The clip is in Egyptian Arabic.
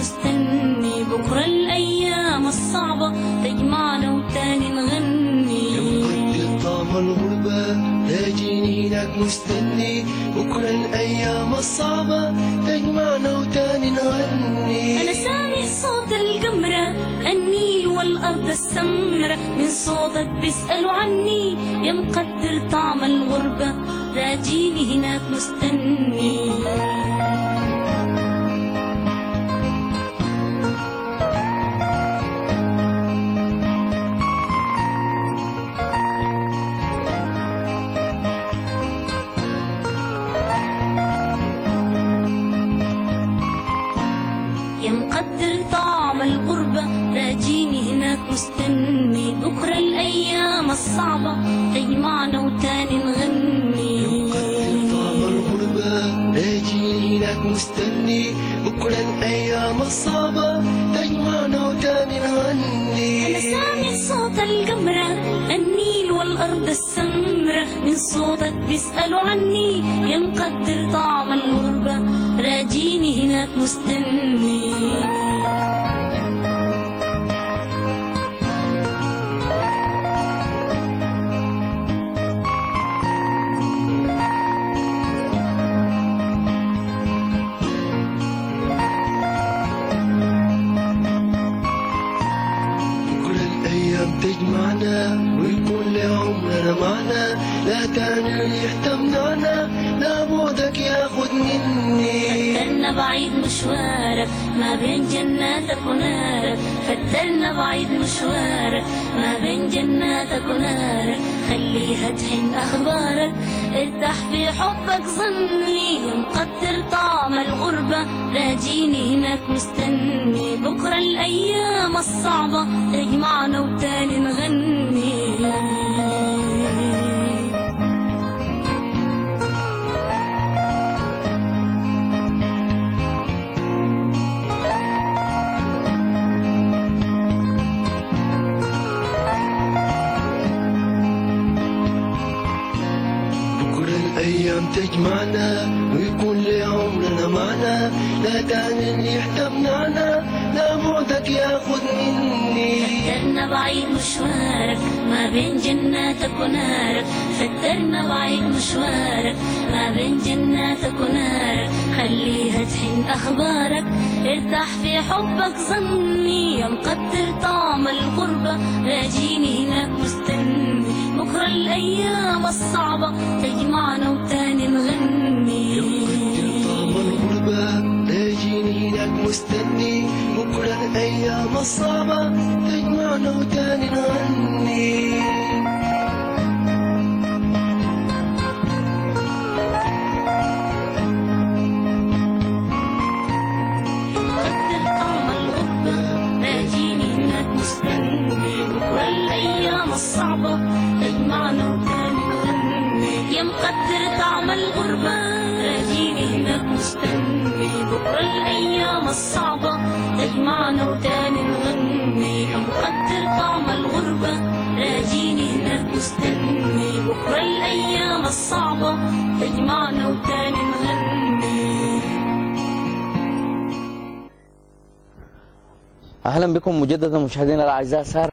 مستني بكرة الأيام الصعبة تجمعنا وتاني نغني يمكن طعم الغربة لاجيني هناك مستني بكرة الأيام الصعبة تجمعنا وتاني نغني أنا سامع صوت القمرة النيل والأرض السمرة من صوتك بيسألوا عني يا مقدر طعم الغربة راجيني هناك مستني يا مقدر طعم الغربة راجيني هناك مستني بكرة الأيام الصعبة تجمعنا وتاني نغني طعم الغربة لاجيني هناك مستني بكرة الأيام الصعبة تجمعنا وتاني أنا نغني سامع صوت القمرة النيل والأرض السمرة من صوتك بيسألوا عني يا مقدر طعم الغربة راجيني هناك مستني بكرة الأيام تجمعنا ويكون لعمرنا معنا لا تعني الريح تمنعنا لا بعدك ياخد مني فدرنا بعيد مشوارك ما بين جناتك ونارك فدرنا بعيد مشوارك ما بين جناتك ونارك خليها تحن أخبارك ارتاح في حبك ظني مقدر طعم الغربة راجيني هناك مستني بكرة الأيام الصعبة تجمعنا وتاني نغني بكرة الأيام تجمعنا ويكون لعمرنا معنا لا تعني الريح تمنعنا لا بعدك ياخد مني فدرنا بعيد مشوارك ما بين جناتك ونارك فدرنا بعيد مشوارك ما بين جناتك ونارك خليها تحن أخبارك ارتاح في حبك ظني يا مقدر طعم الغربة راجيني هناك مستني بكرة الأيام الصعبة تجمعنا وتاني نغني طعم الغربة لاجيني هناك مستني بكرة الأيام الصعبة تجمعنا وتاني نغني قدر طعم الغربة راجيني هناك مستني بكرة الأيام الصعبة تجمعنا وتاني نغني يا مقدر طعم الغربة راجيني هناك مستني بكرة الأيام الصعبة تجمعنا وتاني نغني يا مقدر طعم الغربة راجيني هناك مستني بكرة الأيام الصعبة تجمعنا وتاني نغني اهلا بكم مجددا مشاهدينا الاعزاء صار